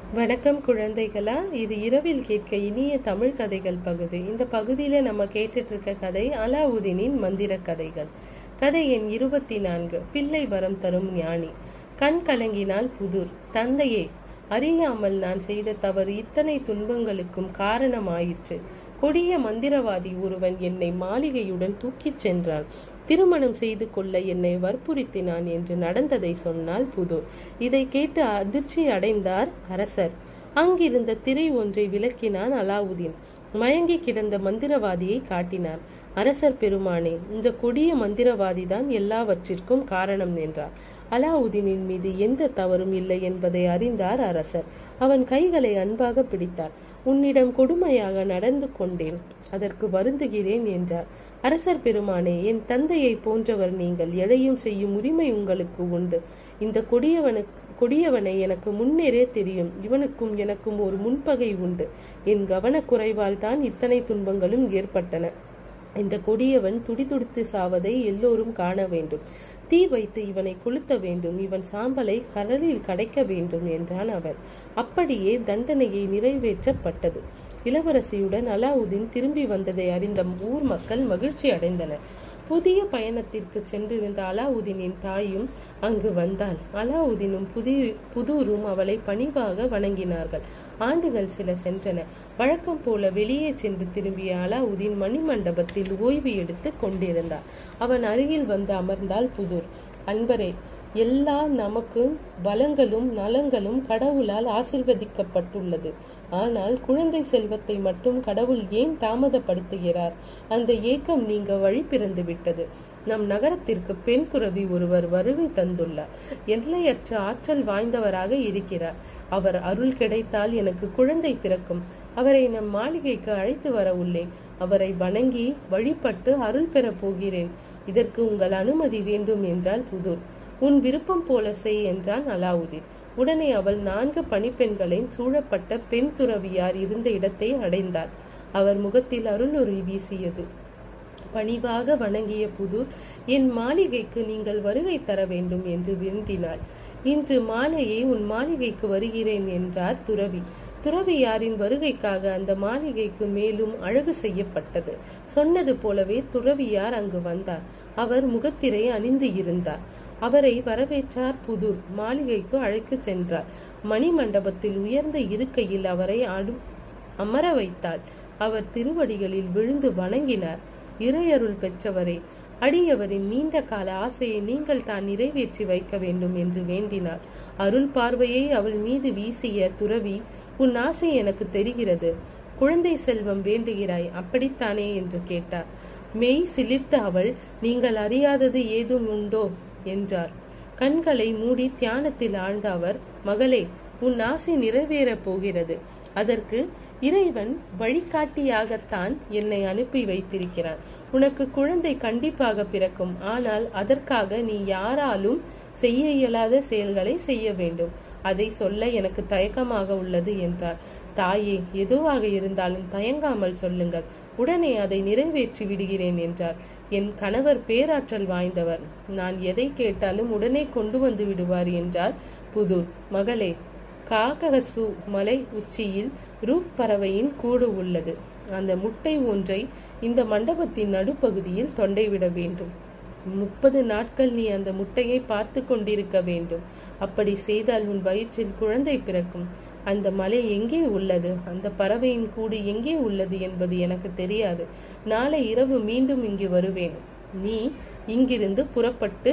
வணக்கம் குழந்தைகளா இது இரவில் கேட்க இனிய தமிழ் கதைகள் பகுதி இந்த பகுதியில் நம்ம கேட்டுட்டு இருக்க கதை அலாவுதீனின் மந்திர கதைகள் கதை எண் இருபத்தி நான்கு பிள்ளை வரம் தரும் ஞானி கண் கலங்கினால் புதூர் தந்தையே அறியாமல் நான் செய்த தவறு இத்தனை துன்பங்களுக்கும் காரணமாயிற்று கொடிய மந்திரவாதி ஒருவன் என்னை மாளிகையுடன் தூக்கிச் சென்றான் திருமணம் செய்து கொள்ள என்னை வற்புறுத்தினான் என்று நடந்ததை சொன்னால் புதூர் இதை கேட்டு அதிர்ச்சி அடைந்தார் அரசர் அங்கிருந்த திரை ஒன்றை விளக்கினான் அலாவுதீன் மயங்கி கிடந்த மந்திரவாதியை காட்டினார் அரசர் பெருமானே இந்த கொடிய மந்திரவாதி தான் எல்லாவற்றிற்கும் காரணம் என்றார் அலாவுதீனின் மீது எந்த தவறும் இல்லை என்பதை அறிந்தார் அரசர் அவன் கைகளை அன்பாக பிடித்தார் உன்னிடம் கொடுமையாக நடந்து கொண்டேன் அதற்கு வருந்துகிறேன் என்றார் அரசர் பெருமானே என் தந்தையை போன்றவர் நீங்கள் எதையும் செய்யும் உரிமை உங்களுக்கு உண்டு இந்த கொடியவனுக்கு கொடியவனை எனக்கு முன்னேறே தெரியும் இவனுக்கும் எனக்கும் ஒரு முன்பகை உண்டு என் கவனக்குறைவால் தான் இத்தனை துன்பங்களும் ஏற்பட்டன இந்த கொடியவன் துடிதுடித்து சாவதை எல்லோரும் காண வேண்டும் தீ வைத்து இவனை கொளுத்த வேண்டும் இவன் சாம்பலை கடலில் கடைக்க வேண்டும் என்றான் அவர் அப்படியே தண்டனையை நிறைவேற்றப்பட்டது இளவரசியுடன் அலாவுதீன் திரும்பி வந்ததை அறிந்த ஊர் மக்கள் மகிழ்ச்சி அடைந்தனர் புதிய பயணத்திற்கு சென்றிருந்த அலாவுதீனின் தாயும் அங்கு வந்தாள் அலாவுதீனும் புதிய புதூரும் அவளை பணிவாக வணங்கினார்கள் ஆண்டுகள் சில சென்றன வழக்கம் போல வெளியே சென்று திரும்பிய அலாவுதீன் மணிமண்டபத்தில் ஓய்வு எடுத்து கொண்டிருந்தார் அவன் அருகில் வந்து அமர்ந்தால் புதூர் அன்பரே எல்லா நமக்கு வளங்களும் நலங்களும் கடவுளால் ஆசிர்வதிக்கப்பட்டுள்ளது ஆனால் குழந்தை செல்வத்தை மட்டும் கடவுள் ஏன் தாமதப்படுத்துகிறார் அந்த ஏக்கம் நீங்க வழி பிறந்து விட்டது நம் நகரத்திற்கு பெண் துறவி ஒருவர் வருகை தந்துள்ளார் எல்லையற்ற ஆற்றல் வாய்ந்தவராக இருக்கிறார் அவர் அருள் கிடைத்தால் எனக்கு குழந்தை பிறக்கும் அவரை நம் மாளிகைக்கு அழைத்து வர உள்ளேன் அவரை வணங்கி வழிபட்டு அருள் பெறப் போகிறேன் இதற்கு உங்கள் அனுமதி வேண்டும் என்றால் புதூர் உன் விருப்பம் போல செய் என்றான் அலாவுதீன் உடனே அவள் நான்கு பணிப்பெண்களின் சூழப்பட்ட பெண் துறவியார் இருந்த இடத்தை அடைந்தார் அவர் முகத்தில் அருளொரு வீசியது பணிவாக வணங்கிய புதூர் என் மாளிகைக்கு நீங்கள் வருகை தர வேண்டும் என்று வேண்டினாள் இன்று மாலையே உன் மாளிகைக்கு வருகிறேன் என்றார் துறவி துறவியாரின் வருகைக்காக அந்த மாளிகைக்கு மேலும் அழகு செய்யப்பட்டது சொன்னது போலவே துறவியார் அங்கு வந்தார் அவர் முகத்திரை அணிந்து இருந்தார் அவரை வரவேற்றார் புதூர் மாளிகைக்கு அழைத்து சென்றார் மணி மண்டபத்தில் உயர்ந்த இருக்கையில் அவரை அமர வைத்தாள் அவர் திருவடிகளில் விழுந்து வணங்கினார் இறையருள் பெற்றவரே அடியவரின் நீண்ட கால ஆசையை நீங்கள் தான் நிறைவேற்றி வைக்க வேண்டும் என்று வேண்டினார் அருள் பார்வையை அவள் மீது வீசிய துறவி உன் ஆசை எனக்கு தெரிகிறது குழந்தை செல்வம் வேண்டுகிறாய் அப்படித்தானே என்று கேட்டார் மெய் சிலிர்த்த அவள் நீங்கள் அறியாதது ஏதும் உண்டோ என்றார் கண்களை மூடி தியானத்தில் ஆழ்ந்த அவர் மகளே உன் ஆசை நிறைவேறப் போகிறது அதற்கு இறைவன் வழிகாட்டியாகத்தான் என்னை அனுப்பி வைத்திருக்கிறான் உனக்கு குழந்தை கண்டிப்பாக பிறக்கும் ஆனால் அதற்காக நீ யாராலும் செய்ய இயலாத செயல்களை செய்ய வேண்டும் அதை சொல்ல எனக்கு தயக்கமாக உள்ளது என்றார் தாயே எதுவாக இருந்தாலும் தயங்காமல் சொல்லுங்கள் உடனே அதை நிறைவேற்றி விடுகிறேன் என்றார் என் கணவர் பேராற்றல் வாய்ந்தவர் நான் எதை கேட்டாலும் உடனே கொண்டு வந்து விடுவார் என்றார் புதூர் மகளே காகசு மலை உச்சியில் ரூப் பறவையின் கூடு உள்ளது அந்த முட்டை ஒன்றை இந்த மண்டபத்தின் நடுப்பகுதியில் தொண்டைவிட வேண்டும் முப்பது நாட்கள் நீ அந்த முட்டையை பார்த்து கொண்டிருக்க வேண்டும் அப்படி செய்தால் உன் வயிற்றில் குழந்தை பிறக்கும் அந்த மலை எங்கே உள்ளது அந்த பறவையின் கூடு எங்கே உள்ளது என்பது எனக்கு தெரியாது நாளை இரவு மீண்டும் இங்கு வருவேன் நீ இங்கிருந்து புறப்பட்டு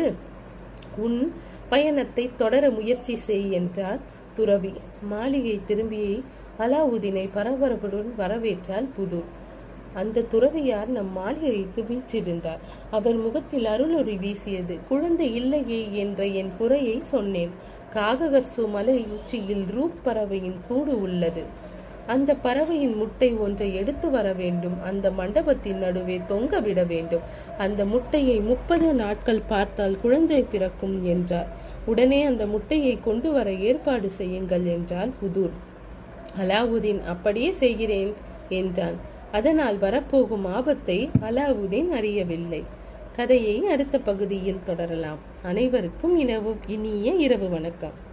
உன் பயணத்தை தொடர முயற்சி செய் என்றார் துறவி மாளிகை திரும்பி அலாவுதீனை பரபரப்புடன் வரவேற்றால் புதூர் அந்த துறவியார் நம் மாளிகைக்கு வீற்றிருந்தார் அவர் முகத்தில் அருளொறி வீசியது குழந்தை இல்லையே என்ற என் குறையை சொன்னேன் காககசு மலை உச்சியில் ரூப் பறவையின் கூடு உள்ளது அந்த பறவையின் முட்டை ஒன்றை எடுத்து வர வேண்டும் அந்த மண்டபத்தின் நடுவே தொங்க விட வேண்டும் அந்த முட்டையை முப்பது நாட்கள் பார்த்தால் குழந்தை பிறக்கும் என்றார் உடனே அந்த முட்டையை கொண்டு வர ஏற்பாடு செய்யுங்கள் என்றார் புதூர் அலாவுதீன் அப்படியே செய்கிறேன் என்றான் அதனால் வரப்போகும் ஆபத்தை அலாவுதீன் அறியவில்லை கதையை அடுத்த பகுதியில் தொடரலாம் அனைவருக்கும் இனவு இனிய இரவு வணக்கம்